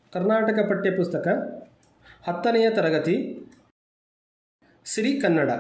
ಕರ್ನಾಟಕ ಪಠ್ಯಪುಸ್ತಕ ಹತ್ತನೆಯ ತರಗತಿ ಸಿರಿ ಕನ್ನಡ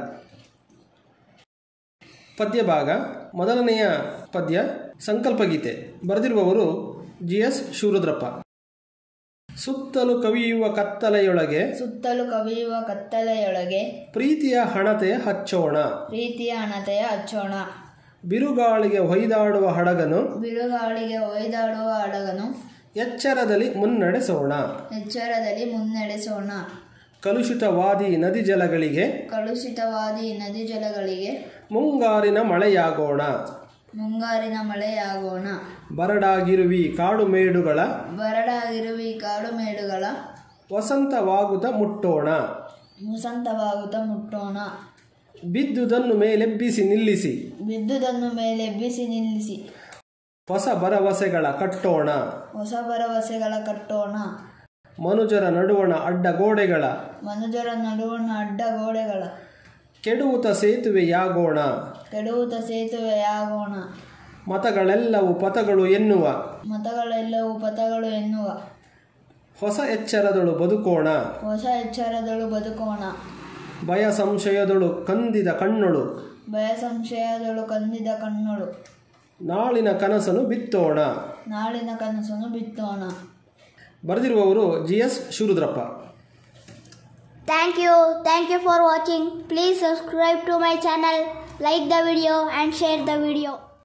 ಪದ್ಯ ಭಾಗ ಮೊದಲನೆಯ ಪದ್ಯ ಸಂಕಲ್ಪಗೀತೆ ಬರೆದಿರುವವರು ಜಿ ಎಸ್ ಶಿವರುದ್ರಪ್ಪ ಸುತ್ತಲೂ ಕವಿಯುವ ಕತ್ತಲೆಯೊಳಗೆ ಸುತ್ತಲೂ ಕವಿಯುವ ಕತ್ತಲೆಯೊಳಗೆ ಪ್ರೀತಿಯ ಹಣತೆ ಹಚ್ಚೋಣ ಪ್ರೀತಿಯ ಹಣತೆಯ ಹಚ್ಚೋಣ ಬಿರುಗಾಳಿಗೆ ಹೊಯ್ದಾಡುವ ಹಡಗನು ಬಿರುಗಾಳಿಗೆ ಒಯ್ದಾಡುವ ಹಡಗನು ಎಚ್ಚರದಲ್ಲಿ ಮುನ್ನಡೆಸೋಣ ಎಚ್ಚರದಲ್ಲಿ ಮುನ್ನಡೆಸೋಣ ಕಲುಷಿತವಾದಿ ನದಿ ಜಲಗಳಿಗೆ ಕಲುಷಿತವಾದಿ ನದಿ ಜಲಗಳಿಗೆ ಮುಂಗಾರಿನ ಮಳೆಯಾಗೋಣ ಮುಂಗಾರಿನ ಮಳೆಯಾಗೋಣ ಬರಡಾಗಿರುವಿ ಕಾಡು ಮೇಡುಗಳ ಬರಡಾಗಿರುವಿ ಕಾಡು ಮೇಡುಗಳ ವಸಂತವಾಗುತ್ತ ಮುಟ್ಟೋಣ ಮುಸಂತವಾಗುತ್ತ ಮುಟ್ಟೋಣ ಬಿದ್ದುದನ್ನು ಮೇಲೆಬ್ಬಿಸಿ ನಿಲ್ಲಿಸಿ ಬಿದ್ದುದನ್ನು ಮೇಲೆ ಎಬ್ಬಿಸಿ ನಿಲ್ಲಿಸಿ ಹೊಸ ಭರವಸೆಗಳ ಕಟ್ಟೋಣ ಹೊಸ ಭರವಸೆಗಳ ಕಟ್ಟೋಣ ಮನುಜರ ನಡುವಣ ಅಡ್ಡ ಗೋಡೆಗಳ ಮನುಜರ ನಡುವಣ ಅಡ್ಡ ಗೋಡೆಗಳ ಕೆಡುವುತ ಸೇತುವೆಯಾಗೋಣ ಕೆಡುವುತ ಸೇತುವೆಯಾಗೋಣ ಮತಗಳೆಲ್ಲವೂ ಪಥಗಳು ಎನ್ನುವ ಮತಗಳೆಲ್ಲವೂ ಪಥಗಳು ಎನ್ನುವ ಹೊಸ ಎಚ್ಚರದಳು ಬದುಕೋಣ ಹೊಸ ಎಚ್ಚರದಳು ಬದುಕೋಣ ಭಯ ಸಂಶಯದಳು ಕಂದಿದ ಕಣ್ಣುಳು ಭಯ ಸಂಶಯದಳು ಕಂದಿದ ಕಣ್ಣುಳು ನಾಳಿನ ಕನಸನ್ನು ಬಿತ್ತೋಣ ನಾಳಿನ ಕನಸನ್ನು ಬಿತ್ತೋಣ ಬರೆದಿರುವವರು G S Shivarudrappa Thank you. Thank you for watching. Please subscribe to my channel, like the video and share the video.